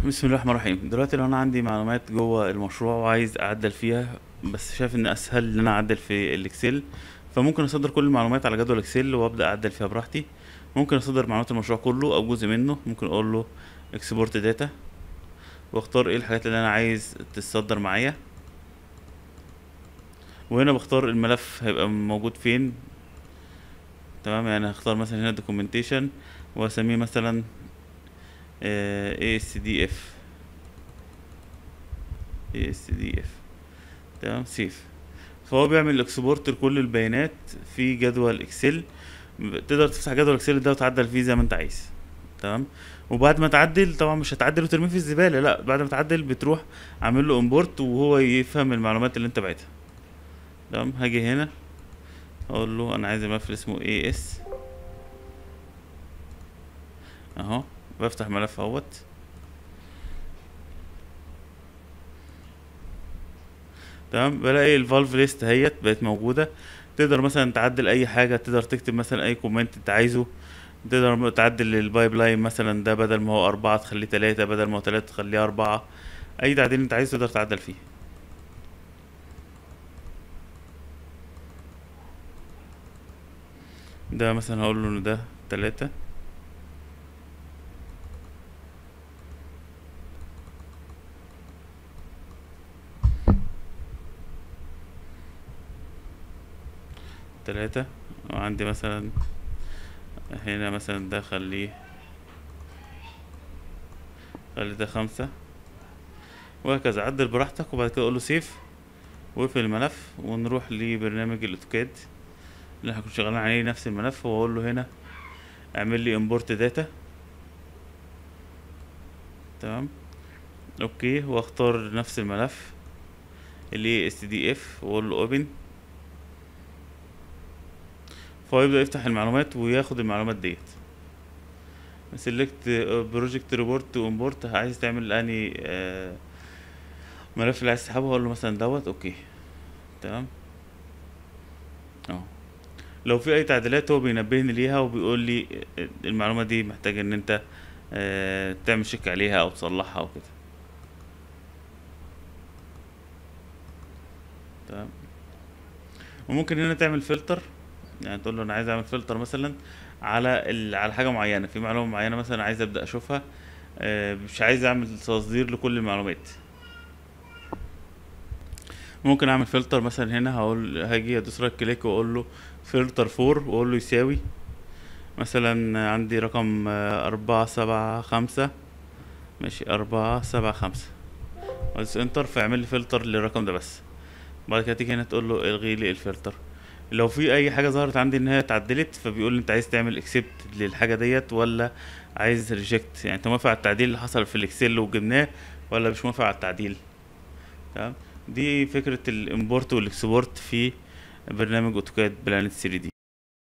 بسم الله الرحمن الرحيم دلوقتي لو انا عندي معلومات جوه المشروع وعايز اعدل فيها بس شايف ان اسهل ان انا اعدل في الاكسل فممكن اصدر كل المعلومات على جدول اكسل وابدا اعدل فيها براحتي ممكن اصدر معلومات المشروع كله او جزء منه ممكن اقول له اكسبورت داتا واختار ايه الحاجات اللي انا عايز تتصدر معايا وهنا بختار الملف هيبقى موجود فين تمام يعني هختار مثلا هنا دوكيومنتيشن واسميه مثلا ASDF ASDF تمام سيف فهو بيعمل اكسبورت لكل البيانات في جدول اكسل تقدر تفتح جدول اكسل ده وتعدل فيه زي ما انت عايز تمام وبعد ما تعدل طبعا مش هتعدل وترميه في الزباله لا بعد ما تعدل بتروح عامل له امبورت وهو يفهم المعلومات اللي انت بعتها تمام هاجي هنا اقول له انا عايز الملف اللي اسمه AS اهو بفتح ملف اهوت تمام بلاقي الفالف ليست اهيت بقت موجوده تقدر مثلا تعدل اي حاجه تقدر تكتب مثلا اي كومنت انت عايزه تقدر تعدل البايب لاين مثلا ده بدل ما هو أربعة تخليه تلاتة بدل ما هو تلاتة تخليه أربعة أي تعديل أنت عايزه تقدر تعدل فيه ده مثلا هقول له إن ده تلاتة تلاتة وعندي مثلا هنا مثلا ده خليه خلي ده خمسة وهكذا عدل براحتك وبعد كده اقوله سيف واقفل الملف ونروح لبرنامج الاوتوكاد اللي احنا كنا شغالين عليه نفس الملف واقول له هنا اعمل لي امبورت داتا تمام اوكي واختار نفس الملف اللي اس دي اف واقول له اوبن فهو يبدأ يفتح المعلومات وياخد المعلومات ديت سيلكت بروجكت ريبورت وامبورت عايز تعمل اني آه ملف اللي عايز تسحبه اقول له مثلا دوت اوكي تمام اهو لو في اي تعديلات هو بينبهني ليها وبيقول لي المعلومه دي محتاج ان انت آه تعمل شيك عليها او تصلحها او كده تمام وممكن هنا تعمل فلتر يعني تقول له انا عايز اعمل فلتر مثلا على ال... على حاجه معينه في معلومه معينه مثلا عايز ابدا اشوفها آه مش عايز اعمل تصدير لكل المعلومات ممكن اعمل فلتر مثلا هنا هقول هاجي ادوس رايت كليك واقول له فلتر فور واقول له يساوي مثلا عندي رقم أربعة سبعة خمسة ماشي أربعة سبعة خمسة وادوس انتر فيعمل لي فلتر للرقم ده بس بعد كده تيجي هنا تقول له الغي لي الفلتر لو في اي حاجه ظهرت عندي ان هي اتعدلت فبيقول لي انت عايز تعمل اكسبت للحاجه ديت ولا عايز ريجكت يعني انت موافق على التعديل اللي حصل في الاكسل وجبناه ولا مش موافق على التعديل تمام دي فكره الامبورت والاكسبورت في برنامج اوتوكاد بلانت 3 دي